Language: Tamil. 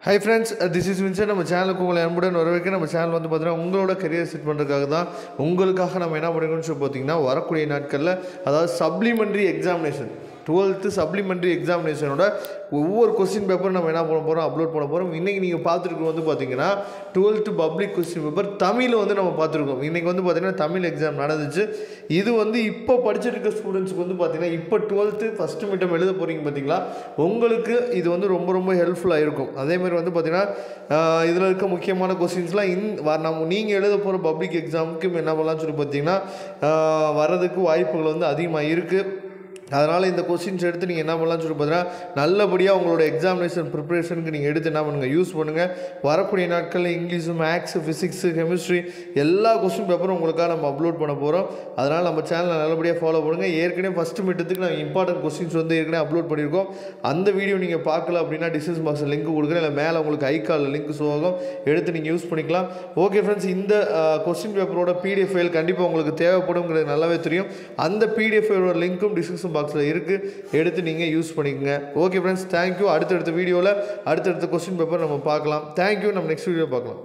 high friends this is Vinson நம்ம சேனலுக்கு உங்களை அன்புடன் வரவேற்க நம்ம சேனல் வந்து பார்த்தீங்கன்னா உங்களோட கரியர் செட் பண்ணுறதுக்காக தான் உங்களுக்காக நம்ம என்ன பண்ணிக்கணும்னு சொல்லி பார்த்தீங்கன்னா வரக்கூடிய நாட்களில் அதாவது சப்ளிமெண்ட்ரி எக்ஸாமினேஷன் டுவெல்த்து சப்ளிமெண்ட்ரி எக்ஸாமினேஷனோட ஒவ்வொரு கொஸ்டின் பேப்பரும் நம்ம என்ன பண்ண போகிறோம் அப்லோட் பண்ண போகிறோம் இன்றைக்கி நீங்கள் பார்த்துருக்கு வந்து பார்த்தீங்கன்னா twelfth public question paper Tamil வந்து நம்ம பார்த்துருக்கோம் இன்றைக்கி வந்து பார்த்தீங்கன்னா தமிழ் எக்ஸாம் நடந்துச்சு இது வந்து இப்போ படிச்சுட்டு இருக்க ஸ்டூடெண்ட்ஸ்க்கு வந்து பார்த்தீங்கன்னா இப்போ டுவெல்த்து ஃபஸ்ட்டு மீட்டம் எழுத போகிறீங்க பார்த்தீங்களா உங்களுக்கு இது வந்து ரொம்ப ரொம்ப ஹெல்ப்ஃபுல்லாக இருக்கும் அதே மாதிரி வந்து பார்த்தீங்கன்னா இதில் இருக்க முக்கியமான கொஸ்டின்ஸ்லாம் இன் வ- நம்ம நீங்கள் எழுத போகிற பப்ளிக் எக்ஸாமுக்கு என்ன பண்ணலாம்னு சொல்லி பார்த்தீங்கன்னா ஆஹ் வர்றதுக்கு வாய்ப்புகள் வந்து அதிகமாக இருக்குது அதனால் இந்த கொஸ்டின்ஸ் எடுத்து நீங்கள் என்ன பண்ணலாம்னு சொல்லி பார்த்தீங்கன்னா நல்லபடியாக உங்களோட எக்ஸாமினேஷன் ப்ரிப்பரேஷனுக்கு நீங்கள் எடுத்து என்ன பண்ணுங்கள் யூஸ் பண்ணுங்கள் வரக்கூடிய நாட்களில் இங்கிலீஷு மேக்ஸு ஃபிசிக்ஸு கெமிஸ்ட்ரி எல்லா கொஸ்டின் பேப்பரும் உங்களுக்காக நம்ம அப்லோட் பண்ண போகிறோம் அதனால் நம்ம சேனலை நல்லபடியாக ஃபாலோ பண்ணுங்கள் ஏற்கனவே ஃபஸ்ட்டு மீட்டத்துக்கு நான் இம்பார்ட்டன்ட் கொஸ்டின்ஸ் வந்து ஏற்கனவே அப்லோட் பண்ணியிருக்கோம் அந்த வீடியோ நீங்கள் பார்க்கல அப்படின்னா டிஸ்கிரிப்ஷன் பாக்ஸில் லிங்க் கொடுக்குறேன் இல்லை மேலே உங்களுக்கு ஐகால் லிங்க் சோகம் எடுத்து நீங்கள் யூஸ் பண்ணிக்கலாம் ஓகே ஃப்ரெண்ட்ஸ் இந்த கொஸ்டின் பேப்பரோட பிடிஎஃப் ஃபைல் கண்டிப்பாக உங்களுக்கு தேவைப்படுங்கிறது நல்லாவே தெரியும் அந்த பிடிஎஃப் ஃபைலோட லிங்க்கும் டிஸ்கிரிப்ஷன் பாக்ஸில் இருக்குது எடுத்து நீங்கள் யூஸ் பண்ணிக்கோங்க ஓகே ஃப்ரெண்ட்ஸ் தேங்க்யூ அடுத்தடுத்த வீடியோவில் அடுத்தடுத்த கொஸ்டின் பேப்பர் நம்ம பார்க்கலாம் தேங்க்யூ நம்ம நெக்ஸ்ட் வீடியோ பார்க்கலாம்